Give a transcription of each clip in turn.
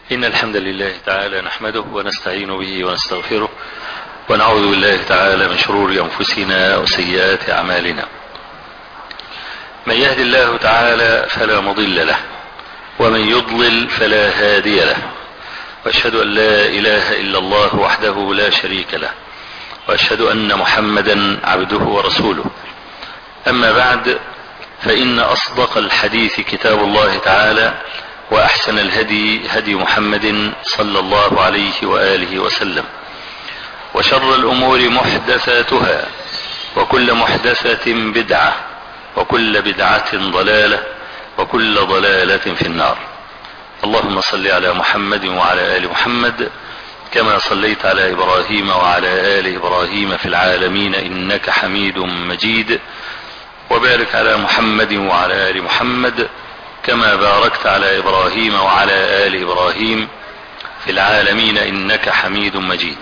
إن الحمد لله تعالى نحمده ونستعين به ونستغفره ونعوذ بالله تعالى من شرور أنفسنا وسيئات أعمالنا من يهد الله تعالى فلا مضل له ومن يضلل فلا هادي له واشهد ان لا اله الا الله وحده لا شريك له واشهد ان محمدا عبده ورسوله اما بعد فان اصدق الحديث كتاب الله تعالى واحسن الهدي هدي محمد صلى الله عليه واله وسلم وشر الامور محدثاتها وكل محدثه بدعه وكل بدعه ضلاله وكل ضلاله في النار اللهم صل على محمد وعلى ال محمد كما صليت على ابراهيم وعلى ال ابراهيم في العالمين انك حميد مجيد وبارك على محمد وعلى ال محمد كما باركت على ابراهيم وعلى ال ابراهيم في العالمين انك حميد مجيد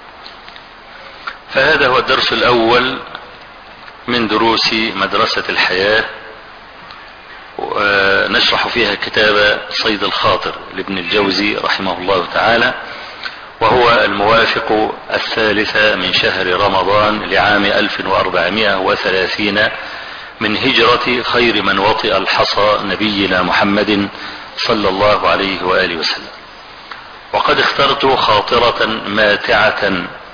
فهذا هو الدرس الاول من دروس مدرسه الحياه نشرح فيها كتاب صيد الخاطر لابن الجوزي رحمه الله تعالى وهو الموافق الثالث من شهر رمضان لعام 1430 من هجرة خير من وطئ الحصى نبينا محمد صلى الله عليه وآله وسلم وقد اخترت خاطرة ماتعة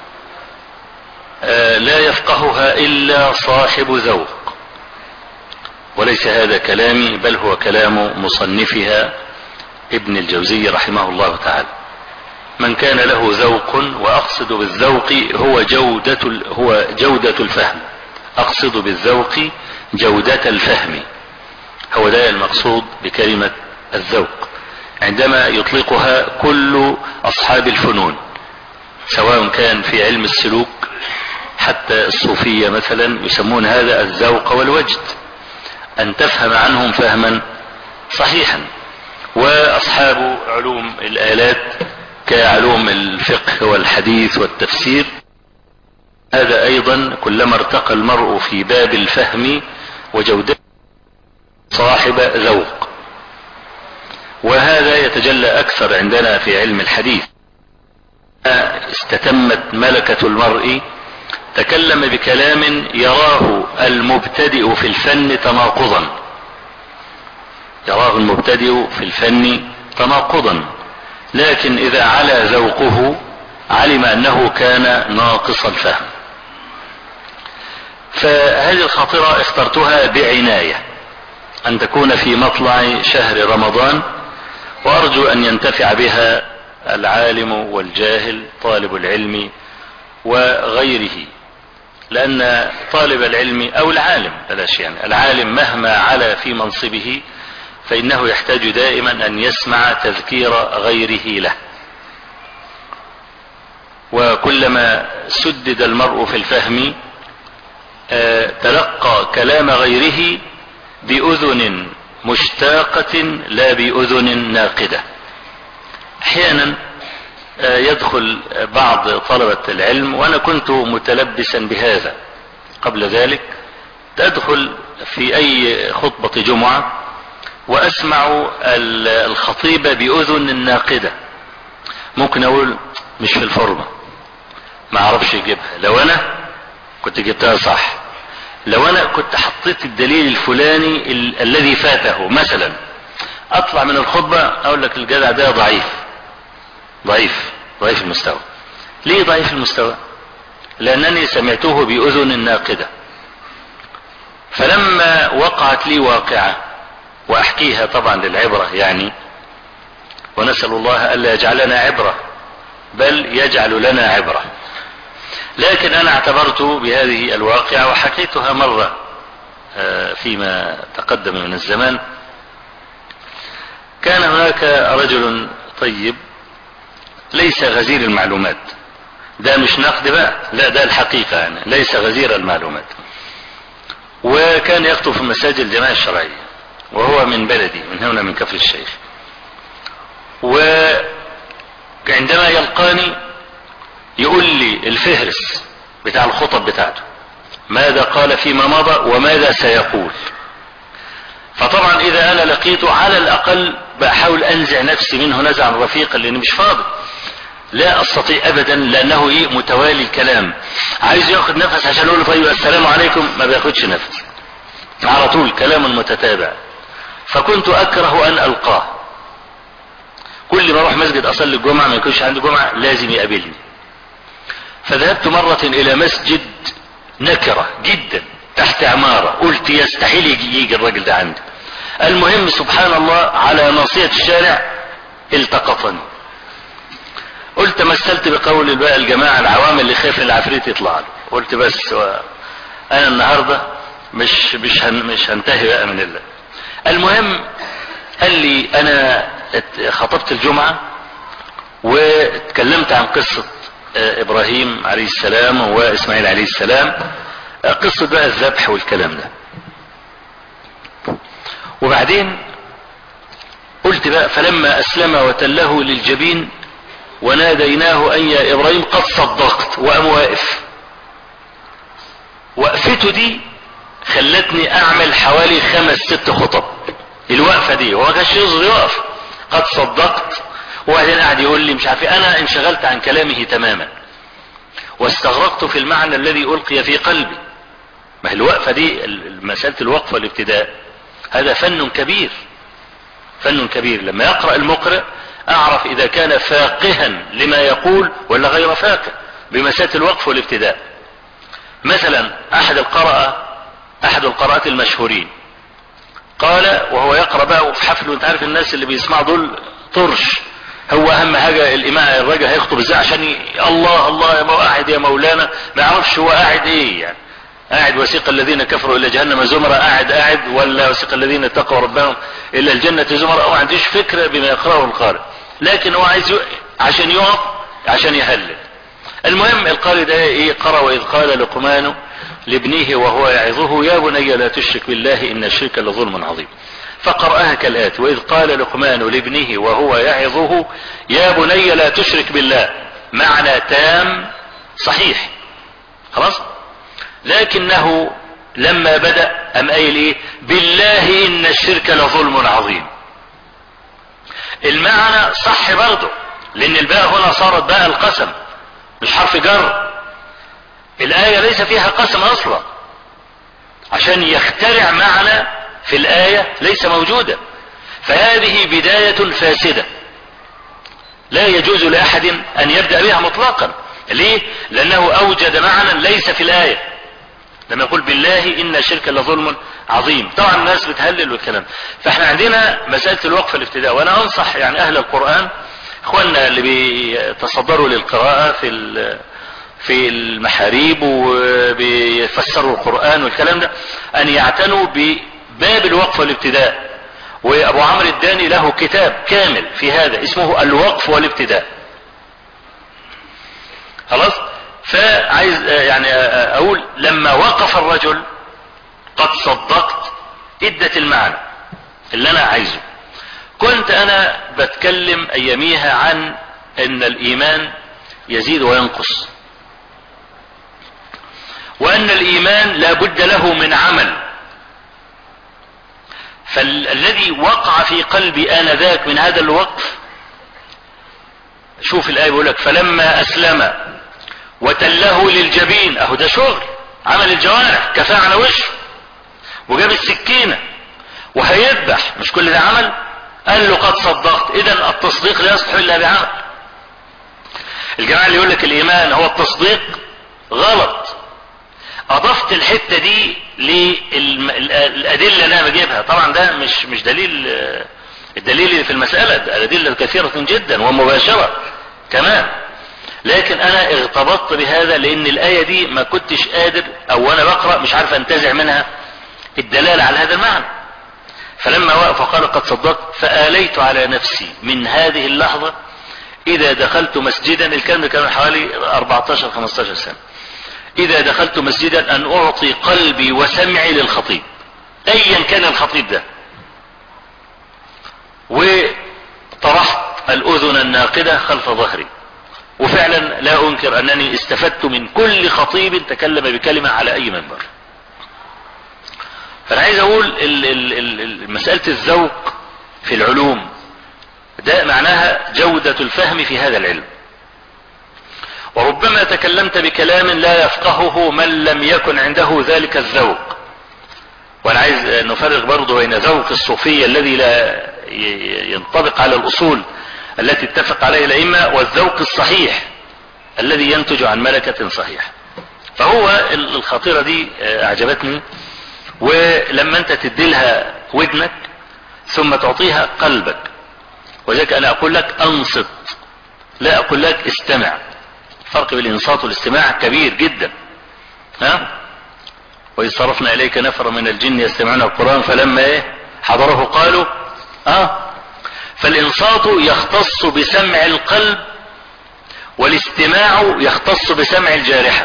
لا يفقهها إلا صاحب ذوق وليس هذا كلامي بل هو كلام مصنفها ابن الجوزي رحمه الله تعالى من كان له ذوق واقصد بالذوق هو جودة هو جودة الفهم اقصد بالذوق جودة الفهم هو ده المقصود بكلمة الذوق عندما يطلقها كل اصحاب الفنون سواء كان في علم السلوك حتى الصوفية مثلا يسمون هذا الذوق والوجد أن تفهم عنهم فهما صحيحا وأصحاب علوم الآلات كعلوم الفقه والحديث والتفسير هذا أيضا كلما ارتقى المرء في باب الفهم وجودته صاحب ذوق وهذا يتجلى أكثر عندنا في علم الحديث استتمت ملكة المرء تكلم بكلام يراه المبتدئ في الفن تناقضا يراه المبتدئ في الفن تناقضا لكن اذا علا ذوقه علم انه كان ناقص الفهم فهذه الخاطرة اخترتها بعناية ان تكون في مطلع شهر رمضان وارجو ان ينتفع بها العالم والجاهل طالب العلم وغيره لأن طالب العلم أو العالم بلاش يعني العالم مهما علا في منصبه فإنه يحتاج دائما أن يسمع تذكير غيره له وكلما سدد المرء في الفهم تلقى كلام غيره بأذن مشتاقة لا بأذن ناقدة أحيانا يدخل بعض طلبة العلم وانا كنت متلبسا بهذا قبل ذلك تدخل في اي خطبة جمعة واسمع الخطيب باذن ناقدة ممكن اقول مش في الفورمة ما اعرفش اجيبها لو انا كنت جبتها صح لو انا كنت حطيت الدليل الفلاني ال الذي فاته مثلا اطلع من الخطبة اقول لك الجدع ده ضعيف ضعيف ضعيف المستوى ليه ضعيف المستوى لانني سمعته باذن ناقدة فلما وقعت لي واقعة واحكيها طبعا للعبرة يعني ونسأل الله الا يجعلنا عبرة بل يجعل لنا عبرة لكن انا اعتبرت بهذه الواقعة وحكيتها مرة فيما تقدم من الزمان كان هناك رجل طيب ليس غزير المعلومات ده مش نقد بقى لا ده الحقيقة يعني ليس غزير المعلومات وكان يخطب في مساجد الجماعة الشرعية وهو من بلدي من هنا من كفر الشيخ وعندما يلقاني يقول لي الفهرس بتاع الخطب بتاعته ماذا قال فيما مضى وماذا سيقول فطبعا اذا انا لقيته على الاقل بحاول انزع نفسي منه نزعا رفيقا لاني مش فاضي لا استطيع ابدا لانه ايه متوالي الكلام عايز ياخد نفس عشان يقول طيب السلام عليكم ما بياخدش نفس على طول كلام متتابع فكنت اكره ان القاه كل ما اروح مسجد اصلي الجمعه ما يكونش عندي جمعه لازم يقابلني فذهبت مرة الى مسجد نكرة جدا تحت عمارة قلت يستحيل يجي, يجي الراجل ده عندي المهم سبحان الله على ناصية الشارع التقطني قلت مثلت بقول بقى الجماعة العوام اللي خاف العفريت يطلع له قلت بس انا النهاردة مش مش هن مش هنتهي بقى من الله المهم قال لي انا خطبت الجمعة واتكلمت عن قصة ابراهيم عليه السلام واسماعيل عليه السلام قصة بقى الذبح والكلام ده وبعدين قلت بقى فلما اسلم وتله للجبين وناديناه ان يا ابراهيم قد صدقت وقام واقف وقفته دي خلتني اعمل حوالي خمس ست خطب الوقفه دي هو ما كانش يقصد يقف قد صدقت وبعدين قاعد يقول لي مش عارف انا انشغلت عن كلامه تماما واستغرقت في المعنى الذي القي في قلبي ما هي الوقفه دي مساله الوقفه والابتداء هذا فن كبير فن كبير لما يقرا المقرئ اعرف اذا كان فاقها لما يقول ولا غير فاقه بمساله الوقف والابتداء مثلا احد القراء احد القراءات المشهورين قال وهو يقرا بقى في حفل وانت عارف الناس اللي بيسمعوا دول طرش هو اهم حاجه الامام الراجل هيخطب ازاي عشان ي... الله الله يا مو قاعد يا مولانا ما يعرفش هو قاعد ايه يعني قاعد وسيق الذين كفروا الى جهنم زمرا قاعد قاعد ولا وسيق الذين اتقوا ربهم الى الجنه زمرا او ما عندوش فكره بما يقراه القارئ لكن هو عايز ي... عشان يقف عشان يهلل المهم القارئ ده ايه قرأ واذ قال لقمان لابنه وهو يعظه يا بني لا تشرك بالله ان الشرك لظلم عظيم فقرأها كالآتي وإذ قال لقمان لابنه وهو يعظه يا بني لا تشرك بالله معنى تام صحيح خلاص لكنه لما بدأ أم قايل إيه بالله إن الشرك لظلم عظيم المعنى صح برضه لأن الباء هنا صارت باء القسم مش حرف جر الآية ليس فيها قسم أصلا عشان يخترع معنى في الآية ليس موجودا فهذه بداية فاسدة لا يجوز لأحد أن يبدأ بها مطلقا ليه؟ لأنه أوجد معنى ليس في الآية لما يقول بالله إن الشرك لظلم عظيم طبعا الناس بتهلل والكلام فاحنا عندنا مسألة الوقف الابتداء وأنا أنصح يعني أهل القرآن إخواننا اللي بيتصدروا للقراءة في في المحاريب وبيفسروا القرآن والكلام ده أن يعتنوا بباب الوقف والابتداء وأبو عمرو الداني له كتاب كامل في هذا اسمه الوقف والابتداء خلاص فعايز يعني أقول لما وقف الرجل قد صدقت ادت المعنى اللي أنا عايزه كنت أنا بتكلم أياميها عن أن الإيمان يزيد وينقص وأن الإيمان لا بد له من عمل فالذي وقع في قلبي آنذاك من هذا الوقف شوف الآية بيقول لك فلما أسلم وتله للجبين أهو ده شغل عمل الجوارح كفاه على وشه وجاب السكينة وهيذبح مش كل ده عمل قال له قد صدقت إذا التصديق لا يصلح إلا بعمل الجماعة اللي يقول لك الإيمان هو التصديق غلط اضفت الحتة دي للادلة اللي انا بجيبها طبعا ده مش مش دليل الدليل اللي في المسألة الادلة كثيرة جدا ومباشرة كمان لكن انا اغتبطت بهذا لان الاية دي ما كنتش قادر او وانا بقرأ مش عارف انتزع منها الدلالة على هذا المعنى فلما وقف وقال قد صدقت فآليت على نفسي من هذه اللحظة اذا دخلت مسجدا الكلام كان حوالي 14 15 سنة إذا دخلت مسجدا أن أعطي قلبي وسمعي للخطيب أيا كان الخطيب ده وطرحت الأذن الناقدة خلف ظهري وفعلا لا أنكر أنني استفدت من كل خطيب تكلم بكلمة على أي منبر فانا عايز اقول ال ال ال مسألة الذوق في العلوم ده معناها جودة الفهم في هذا العلم وربما تكلمت بكلام لا يفقهه من لم يكن عنده ذلك الذوق وانا عايز نفرق برضه بين ذوق الصوفية الذي لا ينطبق على الاصول التي اتفق عليها الائمة والذوق الصحيح الذي ينتج عن ملكة صحيحة فهو الخطيرة دي اعجبتني ولما انت تديلها ودنك ثم تعطيها قلبك وذلك انا اقول لك انصت لا اقول لك استمع فرق بين الانصات والاستماع كبير جدا ها واذ صرفنا اليك نفر من الجن يستمعون القران فلما ايه حضره قالوا اه فالانصات يختص بسمع القلب والاستماع يختص بسمع الجارحه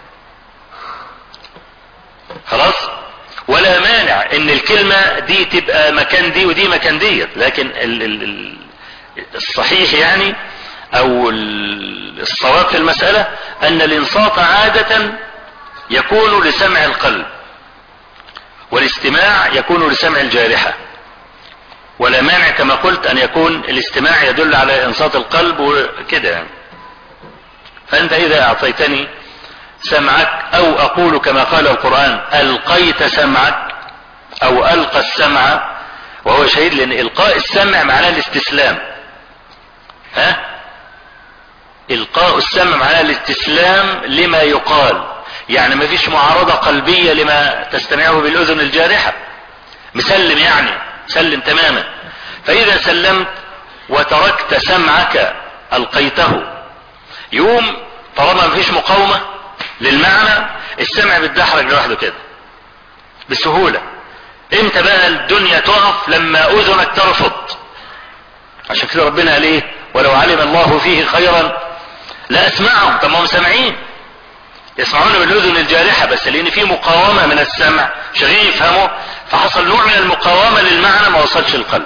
خلاص ولا مانع ان الكلمة دي تبقى مكان دي ودي مكان ديت لكن ال ال الصحيح يعني او الصواب في المسألة ان الانصات عادة يكون لسمع القلب والاستماع يكون لسمع الجارحة ولا مانع كما قلت ان يكون الاستماع يدل على انصات القلب وكده يعني فانت اذا اعطيتني سمعك او اقول كما قال القرآن القيت سمعك او القى السمع وهو شهيد لان القاء السمع معناه الاستسلام ها القاء السمع معناه الاستسلام لما يقال يعني ما فيش معارضة قلبية لما تستمعه بالاذن الجارحة مسلم يعني سلم تماما فاذا سلمت وتركت سمعك القيته يوم طالما ما فيش مقاومة للمعنى السمع بتدحرج لوحده كده بسهولة امتى بقى الدنيا تقف لما اذنك ترفض عشان كده ربنا قال ايه ولو علم الله فيه خيرا لا اسمعهم طب ما هم سامعين يسمعون بالاذن الجارحة بس لان في مقاومة من السمع شغالين يفهموا فحصل نوع من المقاومة للمعنى ما وصلش القلب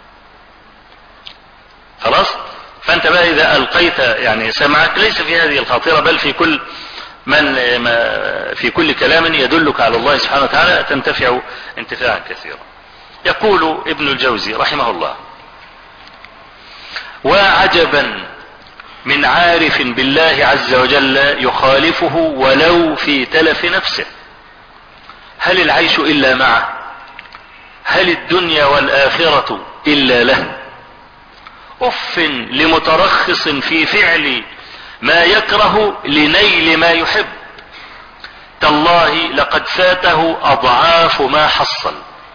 خلاص فانت بقى اذا القيت يعني سمعك ليس في هذه الخاطرة بل في كل من في كل كلام يدلك على الله سبحانه وتعالى تنتفع انتفاعا كثيرا يقول ابن الجوزي رحمه الله وعجبا من عارف بالله عز وجل يخالفه ولو في تلف نفسه هل العيش الا معه هل الدنيا والاخره الا له اف لمترخص في فعل ما يكره لنيل ما يحب تالله لقد فاته اضعاف ما حصل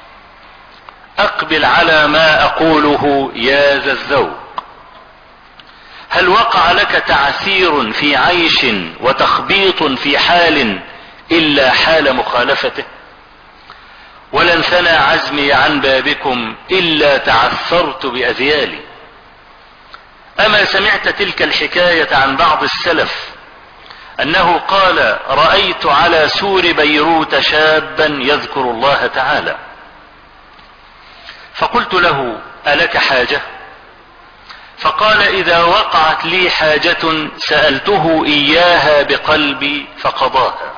اقبل على ما اقوله يا ذا الذوق هل وقع لك تعثير في عيش وتخبيط في حال الا حال مخالفته ولن ثنى عزمي عن بابكم الا تعثرت باذيالي اما سمعت تلك الحكاية عن بعض السلف انه قال رأيت على سور بيروت شابا يذكر الله تعالى فقلت له الك حاجة فقال اذا وقعت لي حاجة سألته اياها بقلبي فقضاها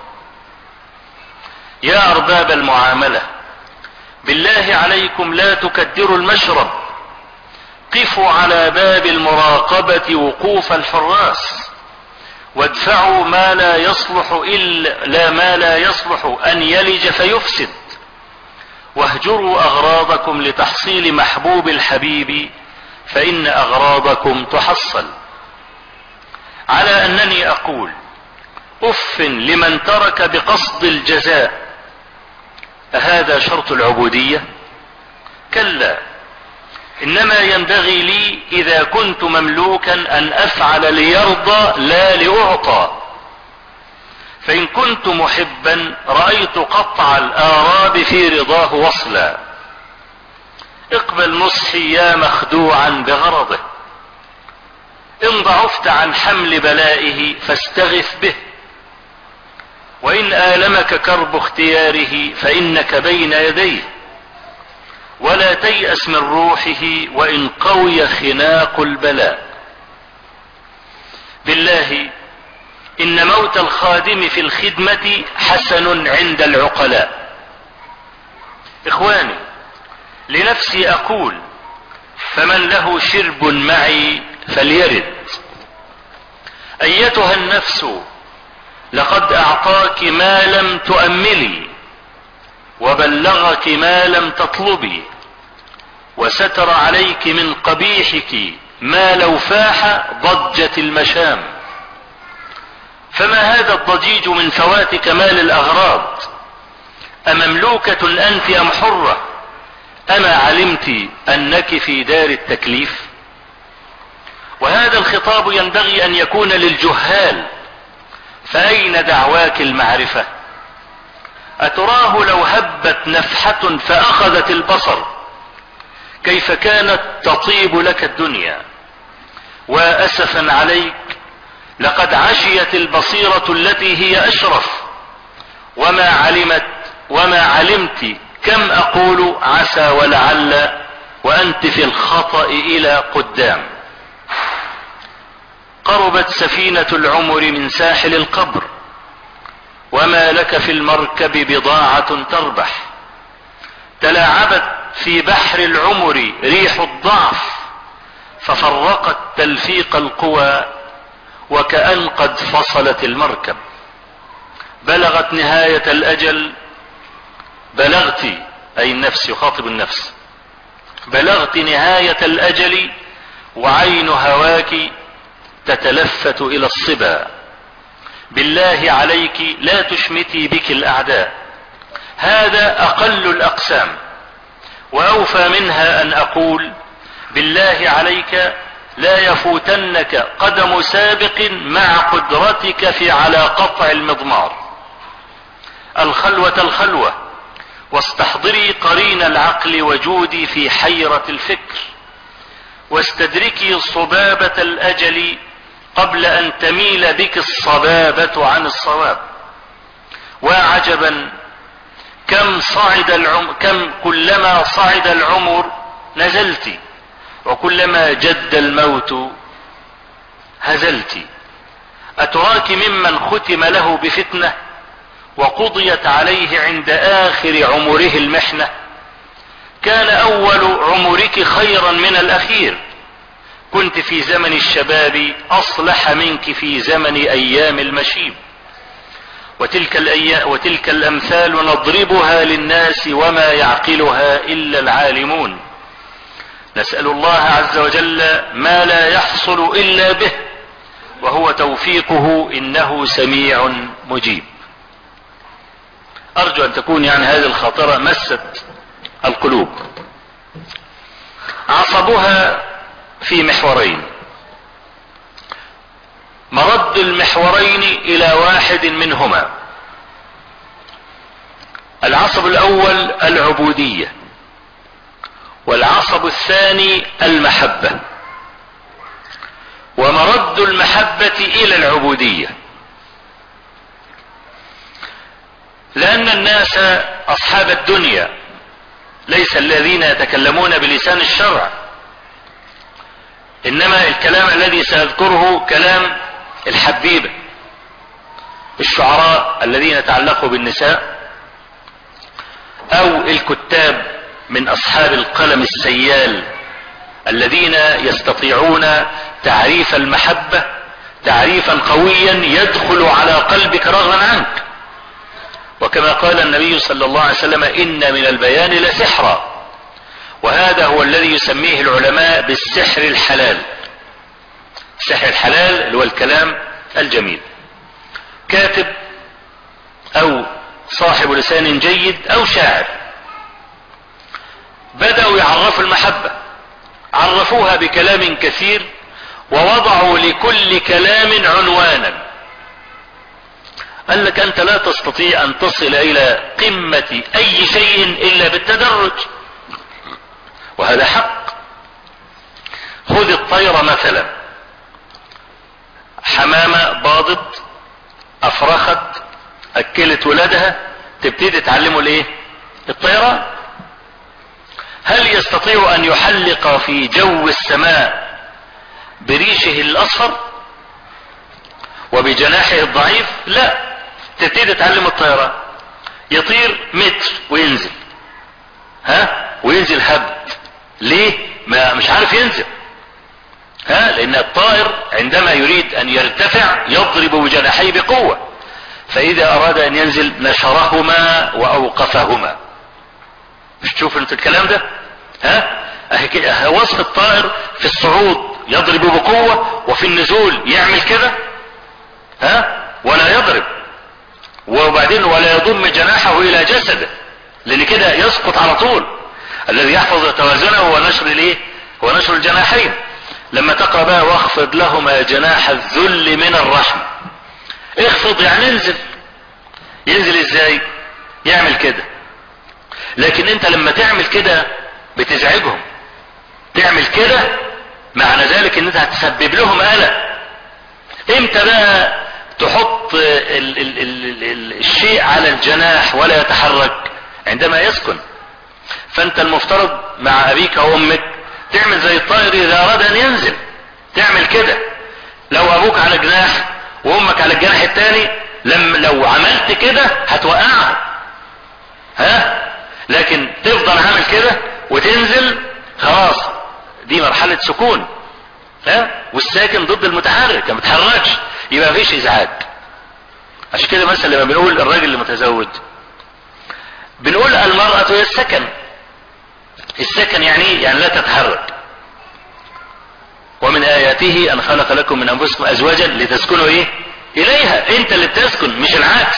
يا ارباب المعاملة بالله عليكم لا تكدروا المشرب قفوا على باب المراقبة وقوف الحراس وادفعوا ما لا يصلح إلا لا ما لا يصلح أن يلج فيفسد واهجروا أغراضكم لتحصيل محبوب الحبيب فإن أغراضكم تحصل على أنني أقول أف لمن ترك بقصد الجزاء أهذا شرط العبودية كلا انما ينبغي لي اذا كنت مملوكا ان افعل ليرضى لا لاعطى فان كنت محبا رايت قطع الاراب في رضاه وصلا اقبل نصحي يا مخدوعا بغرضه ان ضعفت عن حمل بلائه فاستغث به وان المك كرب اختياره فانك بين يديه ولا تيأس من روحه وإن قوي خناق البلاء بالله إن موت الخادم في الخدمة حسن عند العقلاء اخواني لنفسي اقول فمن له شرب معي فليرد ايتها النفس لقد اعطاك ما لم تؤملي وبلغك ما لم تطلبي وستر عليك من قبيحك ما لو فاح ضجت المشام فما هذا الضجيج من فوات كمال الاغراض امملوكة انت ام حرة اما علمت انك في دار التكليف وهذا الخطاب ينبغي ان يكون للجهال فاين دعواك المعرفة اتراه لو هبت نفحة فاخذت البصر كيف كانت تطيب لك الدنيا واسفا عليك لقد عشيت البصيرة التي هي اشرف وما علمت وما علمت كم اقول عسى ولعل وانت في الخطأ الى قدام قربت سفينة العمر من ساحل القبر وما لك في المركب بضاعة تربح تلاعبت في بحر العمر ريح الضعف ففرقت تلفيق القوى وكأن قد فصلت المركب بلغت نهاية الأجل بلغت أي النفس يخاطب النفس بلغت نهاية الأجل وعين هواك تتلفت إلى الصبا بالله عليك لا تشمتي بك الأعداء هذا أقل الأقسام وأوفى منها أن أقول بالله عليك لا يفوتنك قدم سابق مع قدرتك في على قطع المضمار الخلوة الخلوة واستحضري قرين العقل وجودي في حيرة الفكر واستدركي صبابة الأجل قبل أن تميل بك الصبابة عن الصواب وعجبا كم صعد العمر كم كلما صعد العمر نزلت وكلما جد الموت هزلت أتراك ممن ختم له بفتنة وقضيت عليه عند آخر عمره المحنة كان أول عمرك خيرا من الأخير كنت في زمن الشباب أصلح منك في زمن أيام المشيب وتلك, الأيام وتلك الأمثال نضربها للناس وما يعقلها إلا العالمون نسأل الله عز وجل ما لا يحصل إلا به وهو توفيقه إنه سميع مجيب أرجو أن تكون يعني هذه الخاطرة مست القلوب عصبها في محورين مرد المحورين الى واحد منهما العصب الاول العبودية والعصب الثاني المحبة ومرد المحبة الى العبودية لان الناس اصحاب الدنيا ليس الذين يتكلمون بلسان الشرع انما الكلام الذي ساذكره كلام الحبيبة الشعراء الذين تعلقوا بالنساء او الكتاب من اصحاب القلم السيال الذين يستطيعون تعريف المحبة تعريفا قويا يدخل على قلبك رغما عنك وكما قال النبي صلى الله عليه وسلم ان من البيان لسحرا وهذا هو الذي يسميه العلماء بالسحر الحلال السحر الحلال اللي هو الكلام الجميل كاتب او صاحب لسان جيد او شاعر بدأوا يعرفوا المحبة عرفوها بكلام كثير ووضعوا لكل كلام عنوانا قال لك انت لا تستطيع ان تصل الى قمة اي شيء الا بالتدرج وهذا حق خذ الطير مثلا حمامة باضت افرخت اكلت ولادها تبتدي تعلمه الايه الطيران هل يستطيع ان يحلق في جو السماء بريشه الاصفر وبجناحه الضعيف لا تبتدي تعلم الطيران يطير متر وينزل وينزل هبد ليه ما مش عارف ينزل ها لان الطائر عندما يريد ان يرتفع يضرب بجناحيه بقوة فاذا اراد ان ينزل نشرهما واوقفهما مش تشوف انت الكلام ده ها وصف الطائر في الصعود يضرب بقوة وفي النزول يعمل كده ها ولا يضرب وبعدين ولا يضم جناحه الى جسده لان كده يسقط على طول الذي يحفظ توازنه هو نشر الايه هو نشر الجناحين لما تقرا بقى واخفض لهما جناح الذل من الرحمه اخفض يعني انزل ينزل ازاي يعمل كده لكن انت لما تعمل كده بتزعجهم تعمل كده معنى ذلك ان انت هتسبب لهم قلق امتى بقى تحط ال ال ال ال الشيء على الجناح ولا يتحرك عندما يسكن فانت المفترض مع ابيك وامك تعمل زي الطائر اذا اراد ان ينزل تعمل كده لو ابوك على جناح وامك على الجناح الثاني لم لو عملت كده هتوقعها ها لكن تفضل عامل كده وتنزل خلاص دي مرحلة سكون ها والساكن ضد المتحرك ما بتحركش يبقى مفيش ازعاج عشان كده مثلا لما بنقول الراجل المتزوج بنقول المرأة هي السكن السكن يعني يعني لا تتحرك ومن آياته أن خلق لكم من أنفسكم أزواجا لتسكنوا إيه إليها أنت اللي بتسكن مش العكس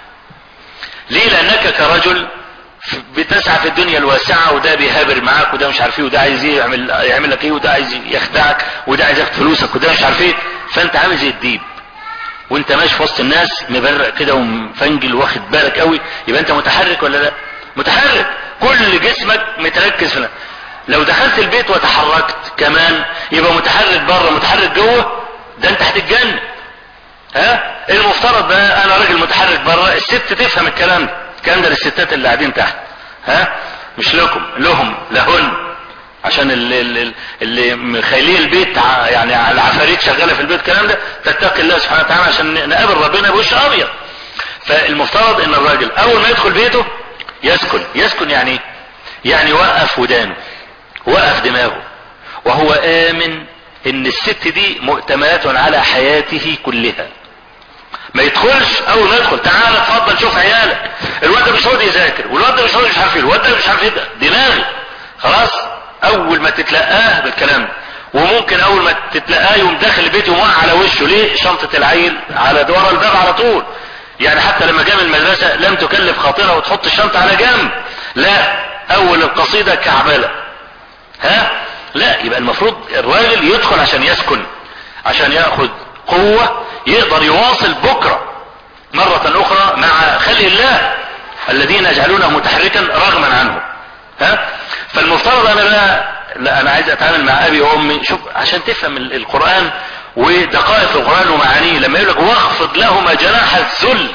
ليه لأنك كرجل بتسعى في الدنيا الواسعة وده بيهابر معاك وده مش عارف ايه وده عايز ايه يعمل يعمل لك ايه وده عايز يخدعك وده عايز ياخد فلوسك وده مش عارف ايه فانت عامل زي الديب وانت ماشي في وسط الناس مبرق كده ومفنجل واخد بالك قوي يبقى انت متحرك ولا لا متحرك كل جسمك متركز في لو دخلت البيت وتحركت كمان يبقى متحرك بره متحرك جوه ده انت هتتجنن ها المفترض بقى انا راجل متحرك بره الست تفهم الكلام ده الكلام ده للستات اللي قاعدين تحت ها مش لكم لهم لهن عشان اللي, اللي, اللي مخيليه البيت يعني على العفاريت شغاله في البيت الكلام ده تتقي الله سبحانه وتعالى عشان نقابل ربنا بوش ابيض فالمفترض ان الراجل اول ما يدخل بيته يسكن يسكن يعني ايه يعني وقف ودانه وقف دماغه وهو امن ان الست دي مؤتمنات على حياته كلها ما يدخلش اول ما يدخل تعال اتفضل شوف عيالك الواد ده مش راضي يذاكر والواد ده مش راضي مش عارف ايه الواد ده مش عارف ايه ده دماغي خلاص اول ما تتلقاه بالكلام ده وممكن اول ما تتلقاه يوم داخل البيت يقوم على وشه ليه شنطة العيل على دوار الباب على طول يعني حتى لما جاء من المدرسة لم تكلف خاطرها وتحط الشنطة على جنب لا اول القصيدة كعبلة ها لا يبقى المفروض الراجل يدخل عشان يسكن عشان ياخد قوة يقدر يواصل بكرة مرة اخرى مع خلق الله الذين يجعلونه متحركا رغما عنه ها فالمفترض انا لا, لا انا عايز اتعامل مع ابي وامي شوف عشان تفهم القرآن ودقائق القرآن ومعانيه لما يقول لك واخفض لهما جناح الذل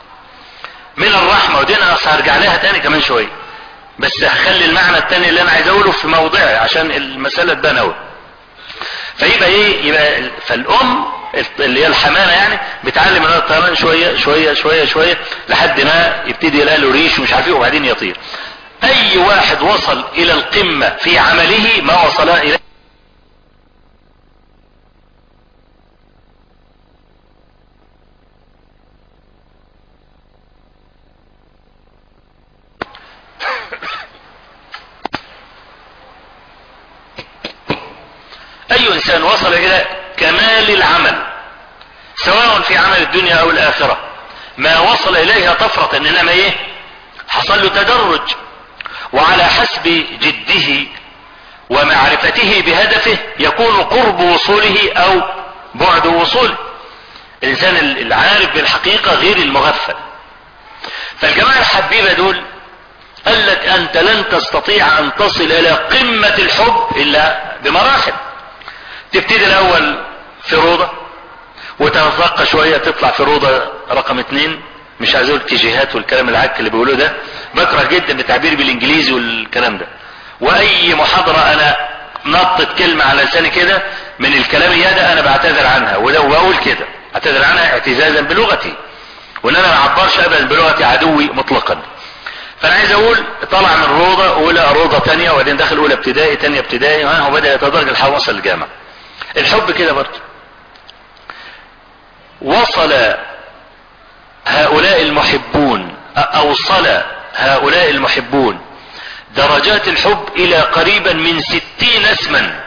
من الرحمة ودي انا هرجع لها تاني كمان شوية بس هخلي المعنى التاني اللي انا عايز اقوله في موضعي عشان المسألة تبان قوي فيبقى ايه يبقى فالام اللي هي الحمانة يعني بتعلم الولد الطيران شوية شوية شوية شوية لحد ما يبتدي يلاقي له ريش ومش عارف ايه وبعدين يطير اي واحد وصل الى القمة في عمله ما وصل اليه اي انسان وصل الى كمال العمل سواء في عمل الدنيا او الاخرة ما وصل اليها طفرة انما ايه حصل له تدرج وعلى حسب جده ومعرفته بهدفه يكون قرب وصوله او بعد وصوله الانسان العارف بالحقيقة غير المغفل فالجماعة الحبيبة دول قال لك انت لن تستطيع ان تصل الى قمة الحب الا بمراحل تبتدي الاول في روضة وتترقى شوية تطلع في روضة رقم اتنين مش عايز اقول اتجاهات والكلام العك اللي بيقولوه ده بكره جدا التعبير بالانجليزي والكلام ده واي محاضرة انا نطت كلمة على لساني كده من الكلام ده انا بعتذر عنها ولو بقول كده اعتذر عنها اعتزازا بلغتي وان انا ما اعبرش ابدا بلغتي عدوي مطلقا فانا عايز اقول طلع من روضة اولى روضة تانية وبعدين دخل اولى ابتدائي تانية ابتدائي ها وبدأ يتدرج لحد وصل الجامعة الحب كده برضه وصل هؤلاء المحبون اوصل هؤلاء المحبون درجات الحب الى قريبا من ستين اسما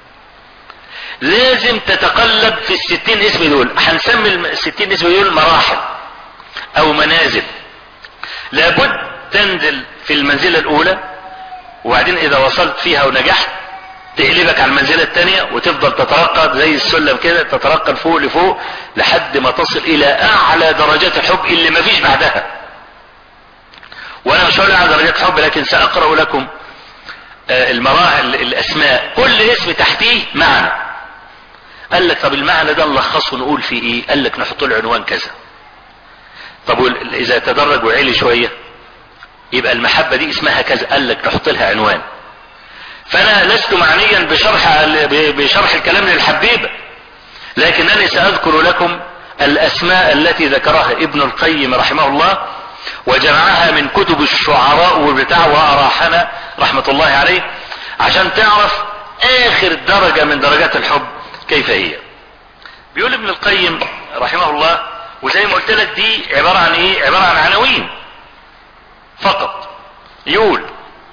لازم تتقلب في الستين اسم دول هنسمي الستين اسم دول مراحل او منازل لابد تنزل في المنزلة الاولى وبعدين اذا وصلت فيها ونجحت تقلبك على المنزلة الثانية وتفضل تترقى زي السلم كده تترقى لفوق لفوق لحد ما تصل الى اعلى درجات الحب اللي مفيش بعدها وانا مش هقول على درجات الحب لكن ساقرأ لكم المراحل الاسماء كل اسم تحتيه معنى قال لك طب المعنى ده نلخصه ونقول فيه ايه قال لك نحط له عنوان كذا طب اذا تدرج وعلي شوية يبقى المحبة دي اسمها كذا قال لك نحط لها عنوان فانا لست معنيا بشرح بشرح الكلام للحبيبة لكنني ساذكر لكم الاسماء التي ذكرها ابن القيم رحمه الله وجمعها من كتب الشعراء والبتاع واراحنا رحمة الله عليه عشان تعرف اخر درجة من درجات الحب كيف هي بيقول ابن القيم رحمه الله وزي ما قلت لك دي عبارة عن ايه عبارة عن عناوين فقط يقول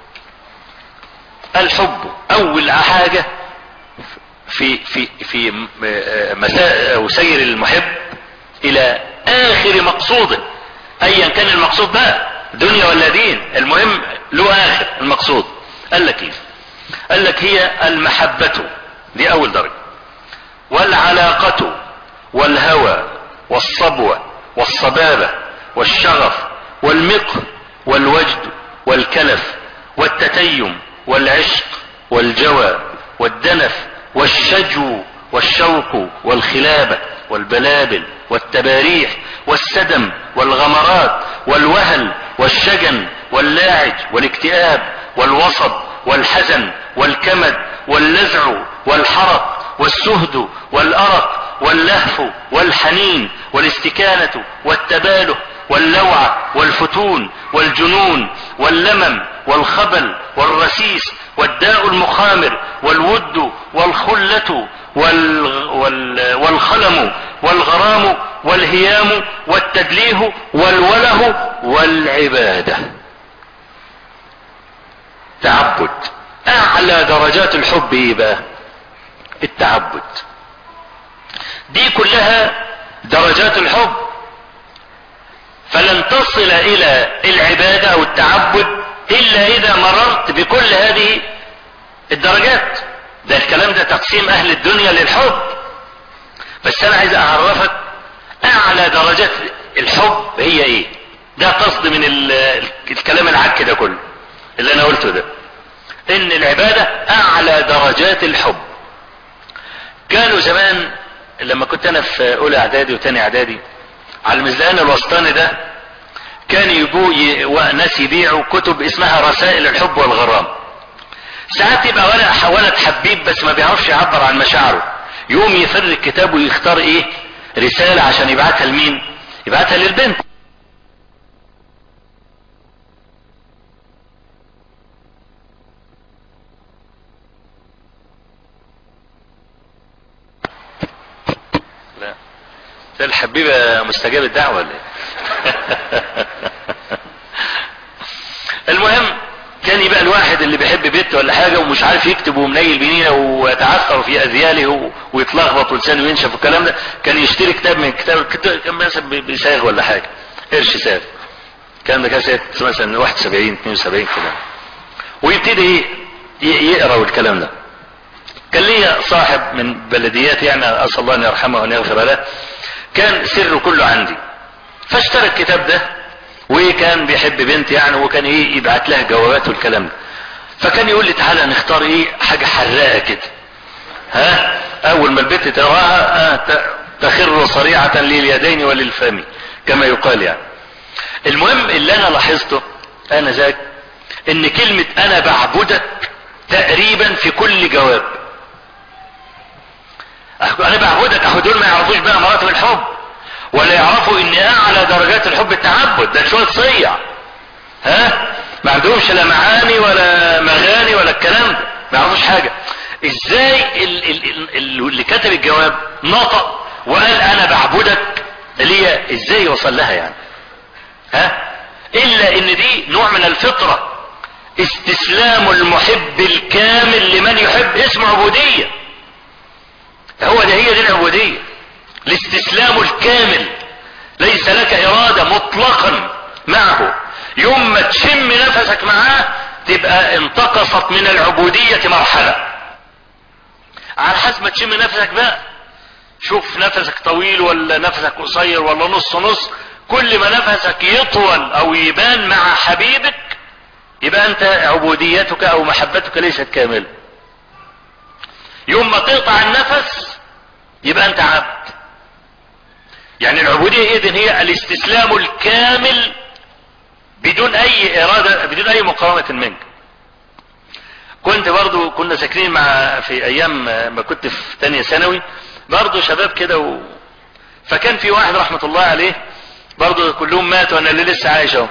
الحب اول حاجة في في في مساء وسير المحب الى اخر مقصوده ايا كان المقصود بقى دنيا ولا دين المهم له اخر المقصود قال لك ايه قال لك هي المحبة دي اول درجة والعلاقة والهوى والصبوة والصبابة والشغف والمقر والوجد والكلف والتتيم والعشق والجوى والدنف والشجو والشوق والخلابة والبلابل والتباريح والسدم والغمرات والوهل والشجن واللاعج والاكتئاب والوصب والحزن والكمد واللزع والحرق والسهد والأرق واللهف والحنين والاستكانة والتباله واللوعة والفتون والجنون واللمم والخبل والرسيس والداء المخامر والود والخلة وال وال والخلم والغرام والهيام والتدليه والوله والعبادة تعبد اعلى درجات الحب ايه بقى التعبد دي كلها درجات الحب فلن تصل الى العبادة او التعبد الا اذا مررت بكل هذه الدرجات ده الكلام ده تقسيم اهل الدنيا للحب بس انا عايز اعرفك اعلى درجات الحب هي ايه ده قصد من الكلام العك ده كله اللي انا قلته ده ان العبادة اعلى درجات الحب كانوا زمان لما كنت انا في اولى اعدادي وتاني اعدادي على المزلقان الوسطاني ده كان يجوا ي... ناس يبيعوا كتب اسمها رسائل الحب والغرام ساعات يبقى ولد ولد حبيب بس ما بيعرفش يعبر عن مشاعره يقوم يفر الكتاب ويختار ايه رسالة عشان يبعتها لمين يبعتها للبنت لا ده الحبيبة مستجاب الدعوة ولا المهم كان يبقى الواحد اللي بيحب بنت ولا حاجة ومش عارف يكتب ومنيل بنينه ويتعثر في اذياله ويتلخبط ولسانه ينشف والكلام ده كان يشتري كتاب من كتاب كان مثلا بيساغ ولا حاجة قرش ساغ كان ده كان سنة مثلا 71 72 كده ويبتدي يقرا والكلام ده كان ليا صاحب من بلديات يعني اسال الله ان يرحمه وان يغفر له كان سره كله عندي فاشترى الكتاب ده وكان بيحب بنت يعني وكان ايه يبعت لها جوابات والكلام ده فكان يقول لي تعالى نختار ايه حاجة حراقة كده ها اول ما البنت تراها آه تخر صريعة لليدين وللفم كما يقال يعني المهم اللي انا لاحظته انا ذاك ان كلمة انا بعبدك تقريبا في كل جواب انا بعبدك اهو دول ما يعرفوش بقى مراتب الحب ولا يعرفوا ان اعلى درجات الحب التعبد ده شوية صيع ها ما عندهمش لا معاني ولا مغاني ولا الكلام ده ما يعرفوش حاجة ازاي ال- ال- ال- اللي كتب الجواب نطق وقال انا بعبدك اللي هي ازاي يوصل لها يعني ها الا ان دي نوع من الفطرة استسلام المحب الكامل لمن يحب اسمه عبودية هو ده هي دي العبودية الاستسلام الكامل ليس لك ارادة مطلقا معه يوم ما تشم نفسك معاه تبقى انتقصت من العبودية مرحلة على حسب ما تشم نفسك بقى شوف نفسك طويل ولا نفسك قصير ولا نص نص كل ما نفسك يطول او يبان مع حبيبك يبقى انت عبوديتك او محبتك ليست كاملة يوم ما تقطع النفس يبقى انت عبد يعني العبودية اذن هي الاستسلام الكامل بدون اي ارادة بدون اي مقاومة منك كنت برضو كنا ساكنين مع في ايام ما كنت في تانية ثانوي برضو شباب كده و... فكان في واحد رحمة الله عليه برضو كلهم ماتوا انا اللي لسه عايش اهو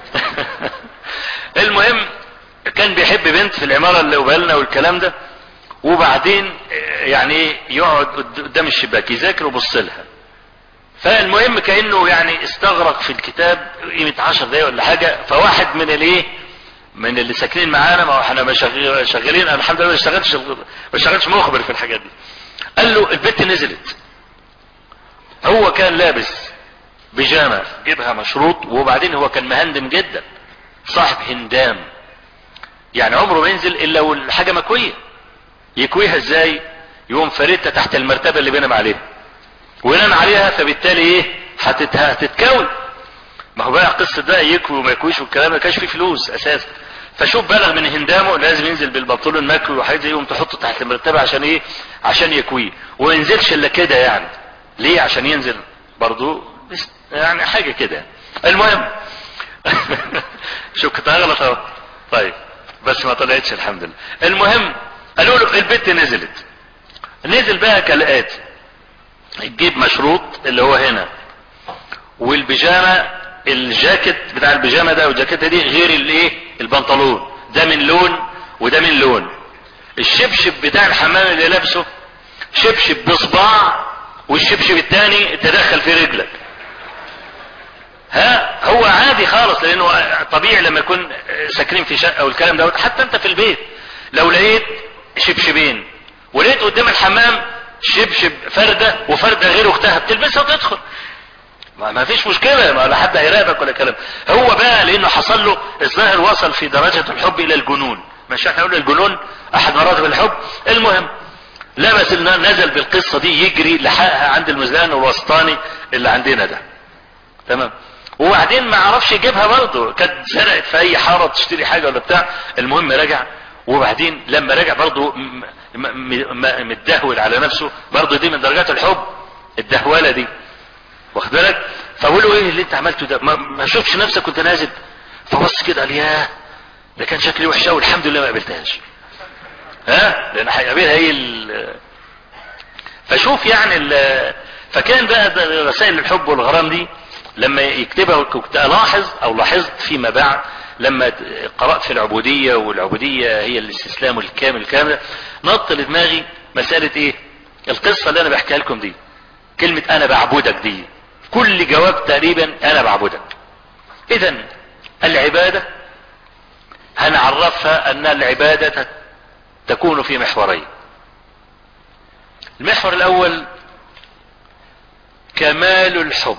المهم كان بيحب بنت في العمارة اللي قبالنا والكلام ده وبعدين يعني يقعد قدام الشباك يذاكر ويبص لها فالمهم كانه يعني استغرق في الكتاب قيمة عشر دقايق ولا حاجة فواحد من الايه من اللي ساكنين معانا ما احنا ما شغال- شغالين انا الحمد لله ما اشتغلتش ما اشتغلتش مخبر في الحاجات دي قال له البت نزلت هو كان لابس بيجامه جيبها مشروط وبعدين هو كان مهندم جدا صاحب هندام يعني عمره ما ينزل الا والحاجه مكويه يكويها ازاي يقوم فارتها تحت المرتبه اللي بينام عليها وينام عليها فبالتالي ايه هتت- هتتكون ما هو بقى قصة ده يكوي وما يكويش والكلام ما كانش فيه فلوس اساسا فشوف بلغ من هندامه لازم ينزل بالبنطلون المكوي وحاجات زي يقوم تحطه تحت المرتبة عشان ايه عشان يكويه وما ينزلش الا كده يعني ليه عشان ينزل برضو بس- يعني حاجة كده المهم شو كنت هغلط اهو طيب بس ما طلعتش الحمد لله المهم قالوا له البت نزلت نزل بقى كالآتي الجيب مشروط اللي هو هنا والبيجامه الجاكيت بتاع البيجامه ده والجاكيته دي غير الايه البنطلون ده من لون وده من لون الشبشب بتاع الحمام اللي لابسه شبشب بصباع والشبشب التاني تدخل في رجلك ها هو عادي خالص لانه طبيعي لما يكون ساكنين في شقه والكلام دوت حتى انت في البيت لو لقيت شبشبين ولقيت قدام الحمام شبشب فرده وفرده غير اختها بتلبسها وتدخل ما ما فيش مشكلة ما لا حد هيراقبك ولا كلام هو بقى لانه حصل له الظاهر وصل في درجة الحب الى الجنون مش احنا قلنا الجنون احد مراتب الحب المهم لبس إنه نزل بالقصة دي يجري لحقها عند المزلان الوسطاني اللي عندنا ده تمام وبعدين ما عرفش يجيبها برضه كانت سرقت في اي حاره تشتري حاجه ولا بتاع المهم رجع وبعدين لما رجع برضه م- م- م- متدهول على نفسه برضه دي من درجات الحب الدهوله دي واخد بالك فبقول له ايه اللي انت عملته ده ما, ما شفتش نفسك كنت نازل فبص كده قال ياه ده كان شكلي وحش قوي الحمد لله ما قابلتهاش ها لان هيقابلها هي ال- فشوف يعني ال- فكان بقى ده رسائل الحب والغرام دي لما يكتبها كنت الاحظ او لاحظت فيما بعد لما قرأت في العبودية والعبودية هي الاستسلام الكامل الكامل نط لدماغي مسألة ايه القصة اللي انا بحكيها لكم دي كلمة انا بعبدك دي كل جواب تقريبا انا بعبدك اذا العبادة هنعرفها ان العبادة تكون في محورين المحور الاول كمال الحب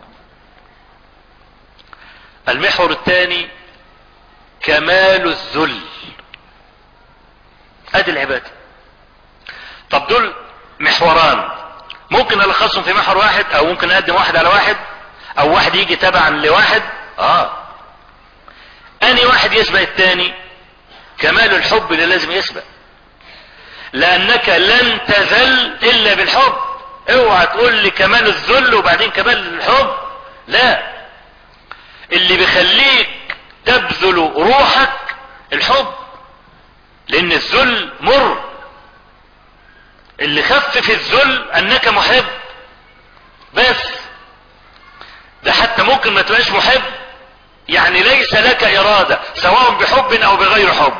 المحور الثاني كمال الذل ادي العبادة طب دول محوران ممكن الخصهم في محور واحد او ممكن اقدم واحد على واحد او واحد يجي تبعا لواحد اه اني واحد يسبق الثاني كمال الحب اللي لازم يسبق لانك لن تذل الا بالحب اوعى تقول لي كمال الذل وبعدين كمال الحب لا اللي بيخليك تبذل روحك الحب لان الذل مر اللي خفف الذل انك محب بس ده حتى ممكن ما تبقاش محب يعني ليس لك ارادة سواء بحب او بغير حب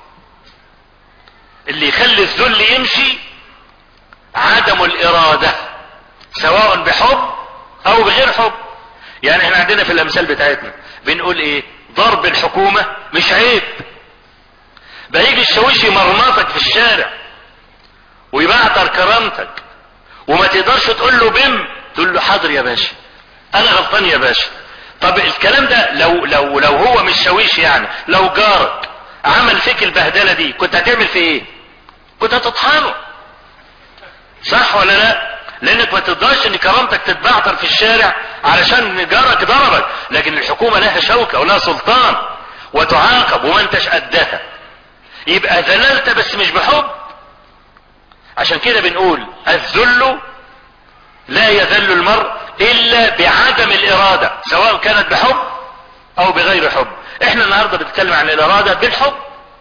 اللي يخلي الذل يمشي عدم الارادة سواء بحب او بغير حب يعني احنا عندنا في الامثال بتاعتنا بنقول ايه ضرب الحكومة مش عيب بيجي الشاويش يمرمطك في الشارع ويبعتر كرامتك وما تقدرش تقول له بم تقول له حاضر يا باشا انا غلطان يا باشا طب الكلام ده لو لو لو هو مش شاويش يعني لو جارك عمل فيك البهدله دي كنت هتعمل فيه ايه كنت هتطحنه صح ولا لا لانك ما تقدرش ان كرامتك تتبعتر في الشارع علشان جارك ضربك لكن الحكومه لها شوكه ولها سلطان وتعاقب وما انتش قدها يبقى ذللت بس مش بحب عشان كده بنقول الذل لا يذل المرء الا بعدم الاراده سواء كانت بحب او بغير حب احنا النهارده بنتكلم عن الاراده بالحب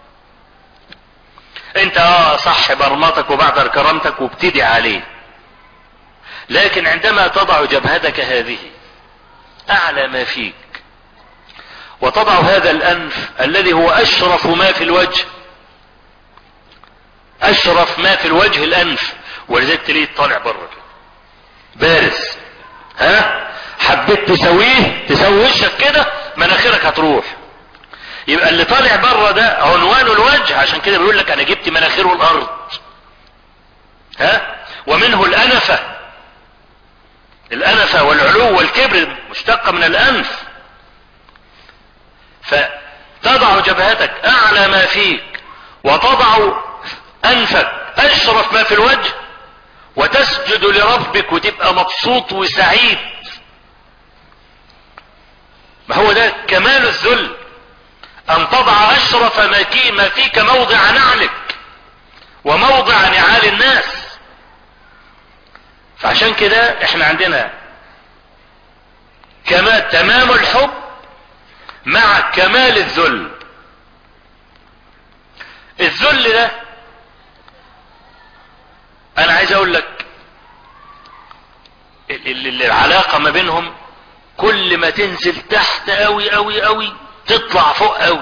انت اه صح برمتك وبعد كرامتك وابتدي عليه لكن عندما تضع جبهتك هذه اعلى ما فيك وتضع هذا الانف الذي هو اشرف ما في الوجه اشرف ما في الوجه الانف ولذلك تلاقيه طالع بره كده بارز ها حبيت تسويه تسوي وشك كده مناخيرك هتروح يبقى اللي طالع بره ده عنوانه الوجه عشان كده بيقول لك انا جبت مناخيره الارض ها ومنه الانفه الانفه والعلو والكبر مشتقه من الانف فتضع جبهتك اعلى ما فيك وتضع انفك اشرف ما في الوجه وتسجد لربك وتبقى مبسوط وسعيد ما هو ده كمال الذل ان تضع اشرف ما فيك موضع نعلك وموضع نعال الناس فعشان كده احنا عندنا كما تمام الحب مع كمال الذل الذل ده انا عايز اقول لك العلاقة ما بينهم كل ما تنزل تحت قوي قوي قوي تطلع فوق قوي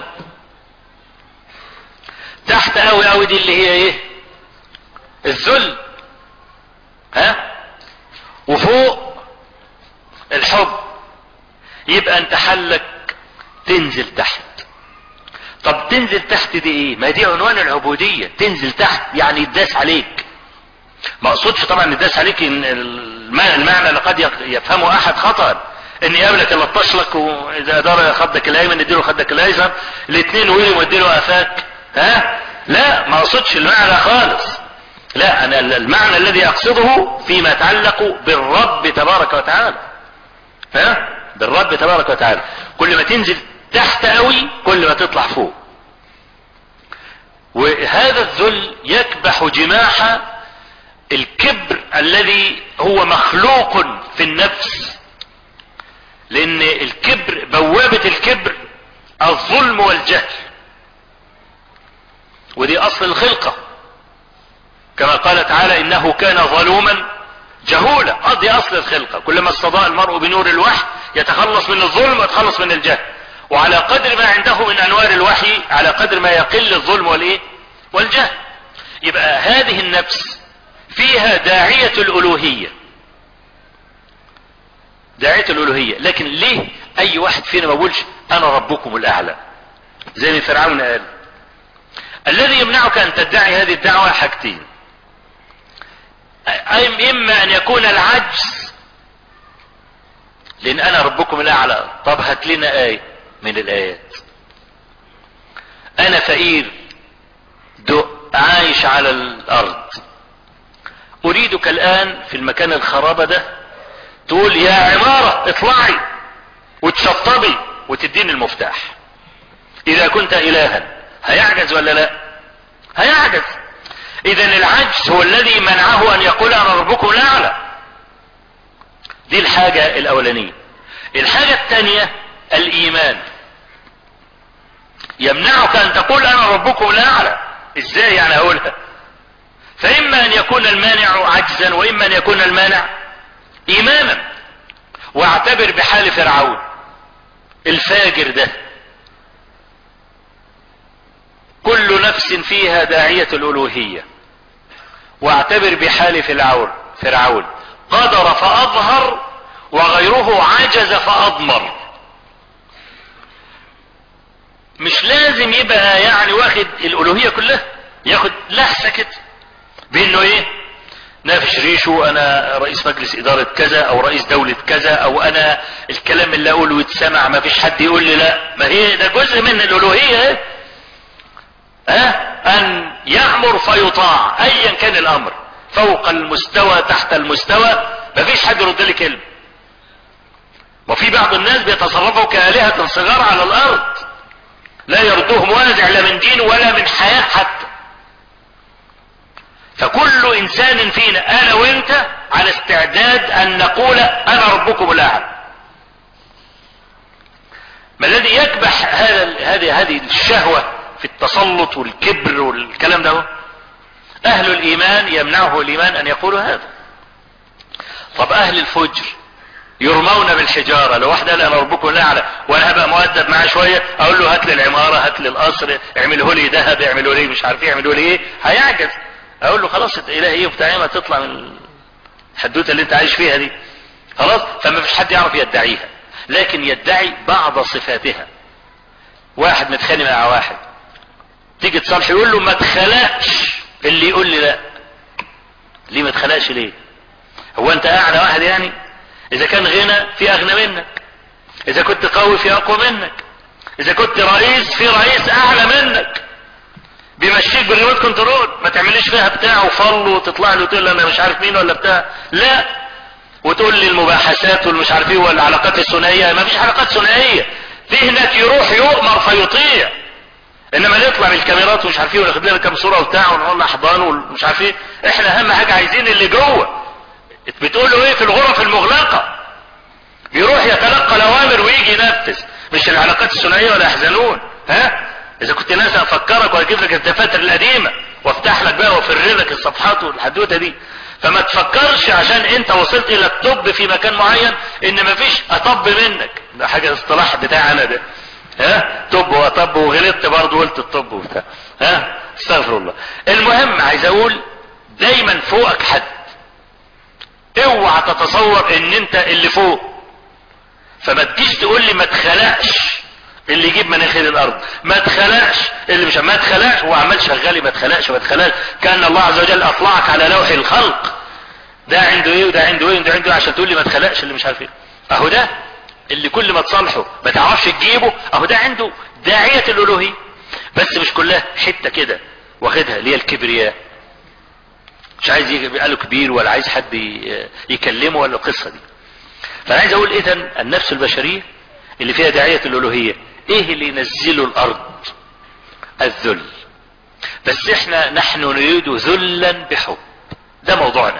تحت قوي قوي دي اللي هي ايه الذل ها وفوق الحب يبقى انت حلك تنزل تحت طب تنزل تحت دي ايه ما دي عنوان العبودية تنزل تحت يعني يداس عليك ما اقصدش طبعا يداس عليك ان المعنى اللي قد يفهمه احد خطأ ان يقابلك يلطش لك واذا دار خدك الايمن اديله خدك الايسر الاثنين ويلي واديله قفاك ها لا ما اقصدش المعنى خالص لا انا المعنى الذي اقصده فيما يتعلق بالرب تبارك وتعالى ها بالرب تبارك وتعالى كل ما تنزل تحت قوي كل ما تطلع فوق وهذا الذل يكبح جماح الكبر الذي هو مخلوق في النفس لان الكبر بوابة الكبر الظلم والجهل ودي اصل الخلقة كما قال تعالى انه كان ظلوما جهولا دي اصل الخلقة كلما استضاء المرء بنور الوحي يتخلص من الظلم ويتخلص من الجهل وعلى قدر ما عنده من انوار الوحي على قدر ما يقل الظلم والايه والجهل يبقى هذه النفس فيها داعية الالوهية داعية الالوهية لكن ليه اي واحد فينا ما بقولش انا ربكم الاعلى زي ما فرعون قال الذي يمنعك ان تدعي هذه الدعوة حاجتين اما ان يكون العجز لان انا ربكم الاعلى طب هات لنا ايه من الايات انا فقير عايش على الارض اريدك الان في المكان الخرابة ده تقول يا عمارة اطلعي وتشطبي وتديني المفتاح اذا كنت الها هيعجز ولا لا هيعجز اذا العجز هو الذي منعه ان يقول انا ربكم الاعلى دي الحاجة الاولانية الحاجة الثانية الايمان يمنعك ان تقول انا ربكم الاعلى ازاي يعني اقولها فاما ان يكون المانع عجزا واما ان يكون المانع ايمانا واعتبر بحال فرعون الفاجر ده كل نفس فيها داعية الألوهية واعتبر بحال فرعون فرعون قدر فأظهر وغيره عجز فأضمر مش لازم يبقى يعني واخد الألوهية كلها ياخد لحسة كده بانه ايه نافش ريشه انا رئيس مجلس ادارة كذا او رئيس دولة كذا او انا الكلام اللي اقوله يتسمع ما فيش حد يقول لي لا ما هي ده جزء من الالوهية ايه اه ان يأمر فيطاع ايا كان الامر فوق المستوى تحت المستوى ما فيش حد يرد لي كلمة وفي بعض الناس بيتصرفوا كآلهة صغار على الارض لا يردوهم وازع لا من دين ولا من حياة حتى فكل انسان فينا انا وانت على استعداد ان نقول انا ربكم الاعلى ما الذي يكبح هذا هذه هذه الشهوة في التسلط والكبر والكلام ده اهل الايمان يمنعه الايمان ان يقولوا هذا طب اهل الفجر يرمون بالحجارة لو واحد قال انا ربكم الاعلى وانا هبقى مؤدب معاه شوية اقول له هات لي العمارة هات لي القصر اعمله لي ذهب اعمله لي مش عارف ايه اعمله لي ايه هيعجز اقول له خلاص اله ايه وبتاع ما تطلع من الحدوته اللي انت عايش فيها دي خلاص فما فيش حد يعرف يدعيها لكن يدعي بعض صفاتها واحد متخانق مع واحد تيجي تصالح يقول له ما تخلقش اللي يقول لي لا ليه ما تخلقش ليه هو انت اعلى واحد يعني اذا كان غنى في اغنى منك اذا كنت قوي في اقوى منك اذا كنت رئيس في رئيس اعلى منك بيمشيك بالريموت كنترول ما تعمليش فيها بتاع وفل وتطلع له تقول انا مش عارف مين ولا بتاع لا وتقول لي المباحثات والمش عارف ايه والعلاقات الثنائيه ما فيش علاقات ثنائيه ذهنك يروح يؤمر فيطيع انما نطلع بالكاميرات ومش عارف ايه وناخد لنا كام صوره وبتاع ونقول احضان ومش عارف ايه احنا اهم حاجه عايزين اللي جوه بتقول له ايه في الغرف المغلقه يروح يتلقى الاوامر ويجي ينفذ مش العلاقات الثنائيه ولا يحزنون ها اذا كنت ناس افكرك واجيب لك الدفاتر القديمة وافتح لك بقى وافر لك الصفحات والحدوتة دي فما تفكرش عشان انت وصلت الى الطب في مكان معين ان مفيش اطب منك ده حاجة اصطلاح بتاعنا ده ها طب واطب وغلطت برضه قلت الطب وبتاع ها استغفر الله المهم عايز اقول دايما فوقك حد اوعى تتصور ان انت اللي فوق فما تجيش تقول لي ما تخلقش اللي يجيب مناخير الارض ما تخلقش اللي مش ما تخلقش هو عمال شغال ما تخلقش ما تخلقش كان الله عز وجل اطلعك على لوح الخلق ده عنده ايه وده عنده ايه وده عنده ايه عشان تقول لي ما تخلقش اللي مش عارف ايه اهو ده اللي كل ما تصالحه ما تعرفش تجيبه اهو ده عنده داعية الالوهية بس مش كلها حتة كده واخدها اللي هي الكبرياء مش عايز يبقى له كبير ولا عايز حد يكلمه ولا القصة دي فانا عايز اقول اذا النفس البشرية اللي فيها داعية الالوهية ايه اللي ينزله الارض الذل بس احنا نحن نريد ذلا بحب ده موضوعنا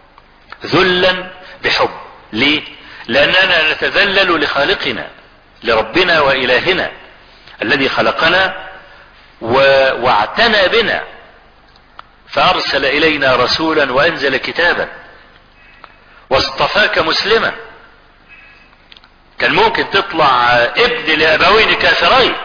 ذلا بحب ليه لاننا نتذلل لخالقنا لربنا والهنا الذي خلقنا و... واعتنى بنا فارسل الينا رسولا وانزل كتابا واصطفاك مسلما كان ممكن تطلع ابن لابوين كافرين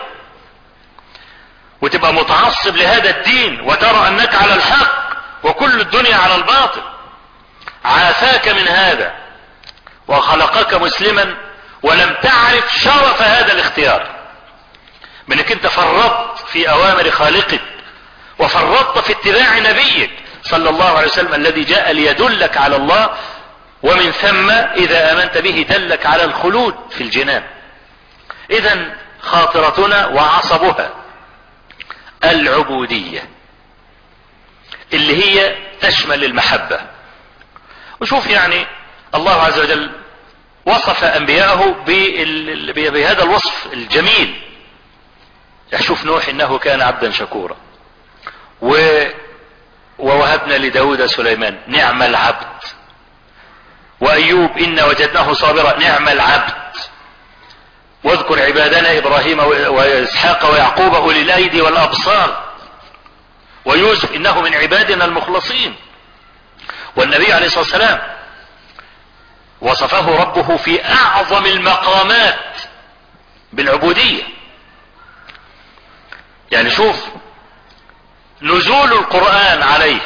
وتبقى متعصب لهذا الدين وترى انك على الحق وكل الدنيا على الباطل عافاك من هذا وخلقك مسلما ولم تعرف شرف هذا الاختيار منك انت فرطت في اوامر خالقك وفرطت في اتباع نبيك صلى الله عليه وسلم الذي جاء ليدلك على الله ومن ثم اذا امنت به دلك على الخلود في الجنان اذا خاطرتنا وعصبها العبودية اللي هي تشمل المحبة وشوف يعني الله عز وجل وصف انبياءه بهذا الوصف الجميل شوف نوح انه كان عبدا شكورا و ووهبنا لداود سليمان نعم العبد وايوب انا وجدناه صابرا نعم العبد واذكر عبادنا ابراهيم واسحاق ويعقوب اولي الايدي والابصار ويوسف انه من عبادنا المخلصين والنبي عليه الصلاه والسلام وصفه ربه في اعظم المقامات بالعبودية يعني شوف نزول القرآن عليه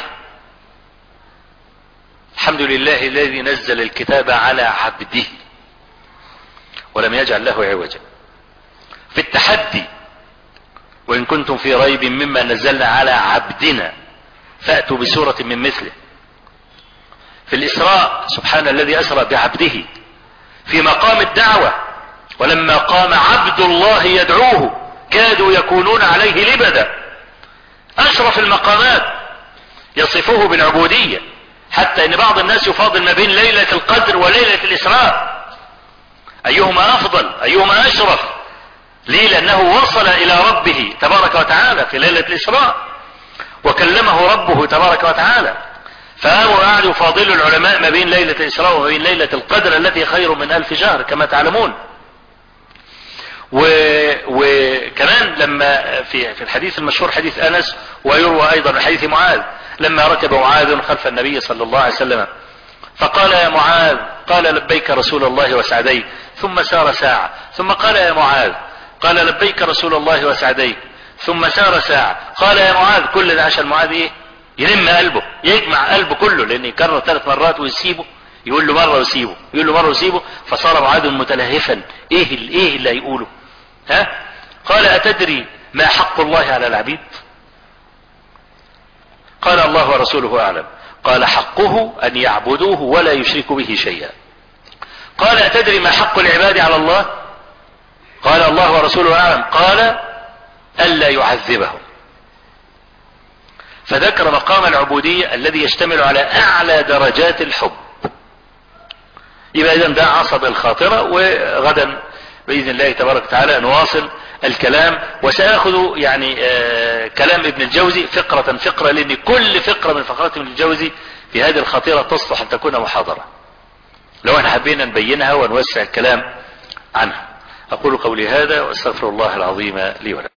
الحمد لله الذي نزل الكتاب على عبده ولم يجعل له عوجا في التحدي وإن كنتم في ريب مما نزلنا على عبدنا فأتوا بسورة من مثله في الإسراء سبحان الذي أسرى بعبده في مقام الدعوة ولما قام عبد الله يدعوه كادوا يكونون عليه لبدا أشرف المقامات يصفه بالعبودية حتى ان بعض الناس يفاضل ما بين ليلة القدر وليلة الاسراء ايهما افضل ايهما اشرف ليه لانه وصل الى ربه تبارك وتعالى في ليلة الاسراء وكلمه ربه تبارك وتعالى فقاموا قعدوا يفاضلوا العلماء ما بين ليلة الاسراء وما بين ليلة القدر التي خير من الف شهر كما تعلمون و... وكمان لما في في الحديث المشهور حديث انس ويروى ايضا من حديث معاذ لما ركب معاذ خلف النبي صلى الله عليه وسلم فقال يا معاذ قال لبيك رسول الله وسعديك ثم سار ساعة ثم قال يا معاذ قال لبيك رسول الله وسعديك ثم سار ساعة قال يا معاذ كل ده عشان معاذ ايه يلم قلبه يجمع قلبه كله لان يكرر ثلاث مرات ويسيبه يقول له مرة ويسيبه يقول له مرة ويسيبه فصار معاذ متلهفا ايه ايه اللي هيقوله ها قال اتدري ما حق الله على العبيد قال الله ورسوله اعلم قال حقه ان يعبدوه ولا يشركوا به شيئا قال اتدري ما حق العباد على الله قال الله ورسوله اعلم قال الا يعذبهم فذكر مقام العبودية الذي يشتمل على اعلى درجات الحب يبقى اذا ده عصب الخاطرة وغدا باذن الله تبارك وتعالى نواصل الكلام وساخذ يعني آه كلام ابن الجوزي فقرة فقرة لان كل فقرة من فقرات ابن الجوزي في هذه الخطيرة تصلح ان تكون محاضرة لو احنا حبينا نبينها ونوسع الكلام عنها اقول قولي هذا واستغفر الله العظيم لي ولكم